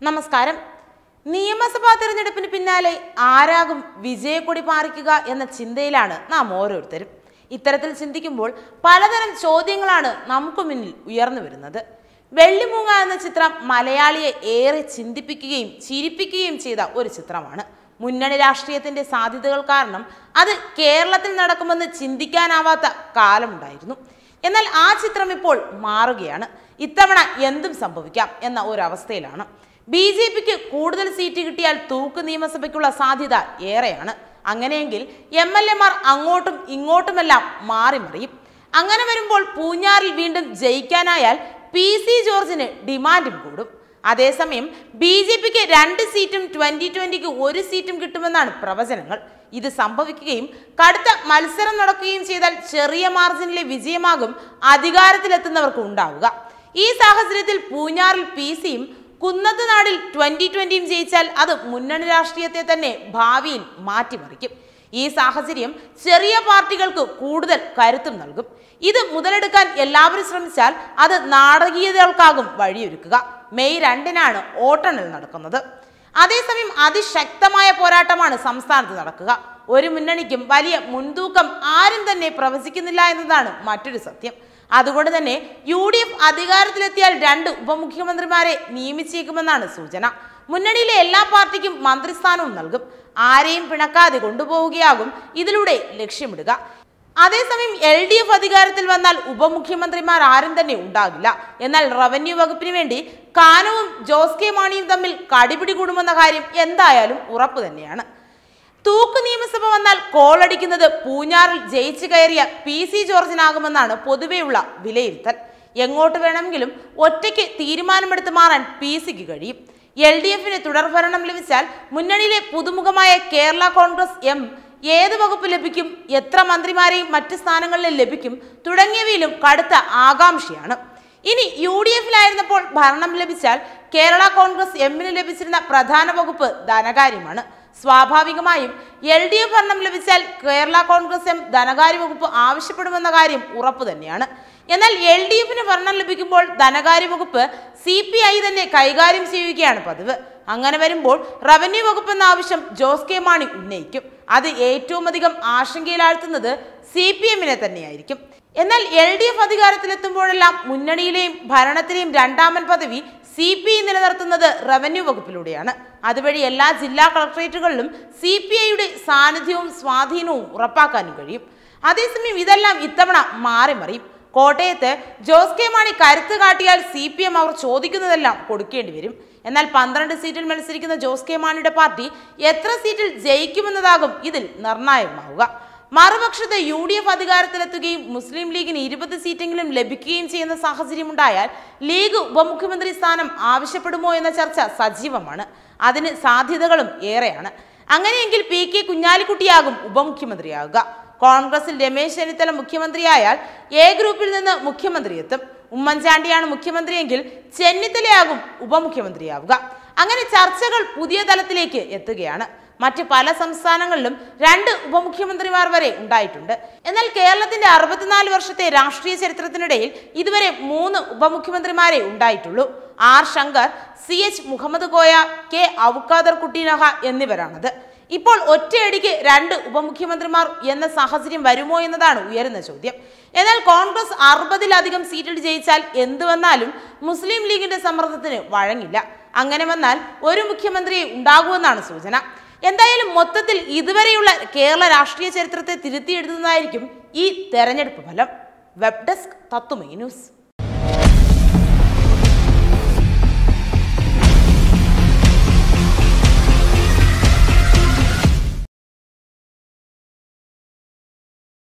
നമസ്കാരം നിയമസഭാ തെരഞ്ഞെടുപ്പിന് പിന്നാലെ ആരാകും വിജയക്കൊടി പാറിക്കുക എന്ന ചിന്തയിലാണ് നാം ഓരോരുത്തരും ഇത്തരത്തിൽ ചിന്തിക്കുമ്പോൾ പലതരം ചോദ്യങ്ങളാണ് നമുക്ക് മുന്നിൽ ഉയർന്നു വരുന്നത് വെള്ളിമൂങ്ങ എന്ന ചിത്രം മലയാളിയെ ഏറെ ചിന്തിപ്പിക്കുകയും ചിരിപ്പിക്കുകയും ചെയ്ത ഒരു ചിത്രമാണ് മുന്നണി രാഷ്ട്രീയത്തിന്റെ സാധ്യതകൾ കാരണം അത് കേരളത്തിൽ നടക്കുമെന്ന് ചിന്തിക്കാനാവാത്ത കാലമുണ്ടായിരുന്നു എന്നാൽ ആ ചിത്രം ഇപ്പോൾ മാറുകയാണ് ഇത്തവണ എന്തും സംഭവിക്കാം എന്ന ഒരവസ്ഥയിലാണ് ബി ജെ പിക്ക് കൂടുതൽ സീറ്റ് കിട്ടിയാൽ തൂക്ക് നിയമസഭയ്ക്കുള്ള സാധ്യത ഏറെയാണ് അങ്ങനെയെങ്കിൽ എം എൽ എമാർ അങ്ങോട്ടും ഇങ്ങോട്ടുമെല്ലാം മാറി മറിയും അങ്ങനെ വരുമ്പോൾ പൂഞ്ഞാറിൽ വീണ്ടും ജയിക്കാനായാൽ പി സി ജോർജിന് ഡിമാൻഡും കൂടും അതേസമയം ബി ജെ പിക്ക് രണ്ട് സീറ്റും ട്വന്റി ട്വന്റിക്ക് ഒരു സീറ്റും കിട്ടുമെന്നാണ് പ്രവചനങ്ങൾ ഇത് സംഭവിക്കുകയും കടുത്ത മത്സരം നടക്കുകയും ചെയ്താൽ ചെറിയ മാർജിനിലെ വിജയമാകും അധികാരത്തിലെത്തുന്നവർക്ക് ഉണ്ടാവുക ഈ സാഹചര്യത്തിൽ പൂഞ്ഞാറിൽ പി സിയും കുന്നത്ത് നാടിൽ ട്വന്റി ട്വന്റിയും ജയിച്ചാൽ അത് മുന്നണി രാഷ്ട്രീയത്തെ തന്നെ ഭാവിയിൽ മാറ്റിമറിക്കും ഈ സാഹചര്യം ചെറിയ പാർട്ടികൾക്ക് കൂടുതൽ കരുത്തും നൽകും ഇത് മുതലെടുക്കാൻ എല്ലാവരും ശ്രമിച്ചാൽ അത് നാടകീയതകൾക്കാകും വഴിയൊരുക്കുക മെയ് രണ്ടിനാണ് വോട്ടെണ്ണൽ നടക്കുന്നത് അതേസമയം അതിശക്തമായ പോരാട്ടമാണ് സംസ്ഥാനത്ത് നടക്കുക ഒരു മുന്നണിക്കും വലിയ മുൻതൂക്കം ആരും തന്നെ പ്രവചിക്കുന്നില്ല എന്നതാണ് മറ്റൊരു സത്യം അതുകൊണ്ട് തന്നെ യു ഡി എഫ് അധികാരത്തിലെത്തിയാൽ രണ്ട് ഉപമുഖ്യമന്ത്രിമാരെ നിയമിച്ചേക്കുമെന്നാണ് സൂചന മുന്നണിയിലെ എല്ലാ പാർട്ടിക്കും മന്ത്രിസ്ഥാനവും നൽകും ആരെയും പിണക്കാതെ കൊണ്ടുപോവുകയാകും ഇതിലൂടെ ലക്ഷ്യമിടുക അതേസമയം എൽ ഡി എഫ് അധികാരത്തിൽ വന്നാൽ ഉപമുഖ്യമന്ത്രിമാർ ആരും തന്നെ ഉണ്ടാകില്ല എന്നാൽ റവന്യൂ വകുപ്പിന് വേണ്ടി കാനവും ജോസ് കെ മാണിയും തമ്മിൽ കടിപിടി കൂടുമെന്ന കാര്യം എന്തായാലും ഉറപ്പു തന്നെയാണ് തൂക്ക് നിയമസഭ വന്നാൽ കോളടിക്കുന്നത് പൂഞ്ഞാറിൽ ജയിച്ചു കയറിയ പി സി ജോർജിനാകുമെന്നാണ് പൊതുവെയുള്ള വിലയിരുത്തൽ എങ്ങോട്ട് വേണമെങ്കിലും ഒറ്റയ്ക്ക് തീരുമാനമെടുത്ത് മാറാൻ പി സിക്ക് കഴിയും എൽ ഡി എഫിന് തുടർഭരണം ലഭിച്ചാൽ മുന്നണിയിലെ പുതുമുഖമായ കേരള കോൺഗ്രസ് എം ഏത് വകുപ്പ് ലഭിക്കും എത്ര മന്ത്രിമാരെയും മറ്റ് സ്ഥാനങ്ങളിലും ലഭിക്കും തുടങ്ങിയവയിലും കടുത്ത ആകാംക്ഷയാണ് ഇനി യു ഡി എഫിലായിരുന്നപ്പോൾ ഭരണം ലഭിച്ചാൽ കേരള കോൺഗ്രസ് എമ്മിന് ലഭിച്ചിരുന്ന പ്രധാന വകുപ്പ് ധനകാര്യമാണ് സ്വാഭാവികമായും എൽ ഡി എഫ് ഭരണം ലഭിച്ചാൽ കേരള കോൺഗ്രസ് എം ധനകാര്യ വകുപ്പ് ആവശ്യപ്പെടുമെന്ന കാര്യം ഉറപ്പു തന്നെയാണ് എന്നാൽ എൽ ഡി എഫിന് ഭരണം ലഭിക്കുമ്പോൾ ധനകാര്യ വകുപ്പ് സി പി ഐ തന്നെ കൈകാര്യം ചെയ്യുകയാണ് പതിവ് അങ്ങനെ വരുമ്പോൾ റവന്യൂ വകുപ്പ് എന്ന ആവശ്യം ജോസ് കെ മാണി ഉന്നയിക്കും അത് ഏറ്റവും അധികം ആശങ്കയിലാഴ്ത്തുന്നത് സി പി എമ്മിനെ തന്നെയായിരിക്കും എന്നാൽ എൽ ഡി എഫ് അധികാരത്തിലെത്തുമ്പോഴെല്ലാം മുന്നണിയിലെയും ഭരണത്തിലെയും രണ്ടാമൻ പദവി സി പി ഐ നിലനിർത്തുന്നത് റവന്യൂ വകുപ്പിലൂടെയാണ് അതുവഴി എല്ലാ ജില്ലാ കളക്ടറേറ്റുകളിലും സി പി ഐയുടെ സാന്നിധ്യവും സ്വാധീനവും ഉറപ്പാക്കാനും കഴിയും അതേസമയം ഇതെല്ലാം ഇത്തവണ മാറി മറിയും കോട്ടയത്ത് ജോസ് കെ മാണി കരുത്ത് കാട്ടിയാൽ സി പി എം അവർ ചോദിക്കുന്നതെല്ലാം കൊടുക്കേണ്ടി വരും എന്നാൽ പന്ത്രണ്ട് സീറ്റിൽ മത്സരിക്കുന്ന ജോസ് കെ മാണിയുടെ പാർട്ടി എത്ര സീറ്റിൽ ജയിക്കുമെന്നതാകും ഇതിൽ നിർണായകമാവുക മറുപക്ഷത്ത് യു ഡി എഫ് അധികാരത്തിലെത്തുകയും മുസ്ലിം ലീഗിന് ഇരുപത് സീറ്റെങ്കിലും ലഭിക്കുകയും ചെയ്യുന്ന സാഹചര്യമുണ്ടായാൽ ലീഗ് ഉപമുഖ്യമന്ത്രി സ്ഥാനം ആവശ്യപ്പെടുമോ എന്ന ചർച്ച സജീവമാണ് അതിന് സാധ്യതകളും ഏറെയാണ് അങ്ങനെയെങ്കിൽ പി കെ കുഞ്ഞാലിക്കുട്ടിയാകും ഉപമുഖ്യമന്ത്രിയാകുക കോൺഗ്രസിൽ രമേശ് ചെന്നിത്തല മുഖ്യമന്ത്രിയായാൽ എ ഗ്രൂപ്പിൽ നിന്ന് മുഖ്യമന്ത്രി എത്തും ഉമ്മൻചാണ്ടിയാണ് മുഖ്യമന്ത്രിയെങ്കിൽ ചെന്നിത്തലയാകും ഉപമുഖ്യമന്ത്രിയാവുക അങ്ങനെ ചർച്ചകൾ പുതിയ തലത്തിലേക്ക് എത്തുകയാണ് മറ്റ് പല സംസ്ഥാനങ്ങളിലും രണ്ട് ഉപമുഖ്യമന്ത്രിമാർ വരെ ഉണ്ടായിട്ടുണ്ട് എന്നാൽ കേരളത്തിന്റെ അറുപത്തിനാല് വർഷത്തെ രാഷ്ട്രീയ ചരിത്രത്തിനിടയിൽ ഇതുവരെ മൂന്ന് ഉപമുഖ്യമന്ത്രിമാരെ ഉണ്ടായിട്ടുള്ളൂ R Shankar C H Muhammad Koya K Avukader Kuttynaha എന്നിവരാണത് ഇപ്പോൾ ഒറ്റയടിക്ക് രണ്ട് ഉപമുഖ്യമന്ത്രിമാർ എന്ന സാഹചര്യം വരുമോ എന്നതാണ് ഉയരുന്ന ചോദ്യം എന്നാൽ കോൺഗ്രസ് അറുപതിലധികം സീറ്റിൽ ജയിച്ചാൽ എന്തു വന്നാലും മുസ്ലിം ലീഗിന്റെ സമ്മർദ്ദത്തിന് വഴങ്ങില്ല അങ്ങനെ വന്നാൽ ഒരു മുഖ്യമന്ത്രിയെ ഉണ്ടാകുമെന്നാണ് സൂചന എന്തായാലും മൊത്തത്തിൽ ഇതുവരെയുള്ള കേരള രാഷ്ട്രീയ ചരിത്രത്തെ തിരുത്തി എഴുതുന്നതായിരിക്കും ഈ തെരഞ്ഞെടുപ്പ് ഫലം വെബ് ഡെസ്ക് തത്തുമൈ ന്യൂസ്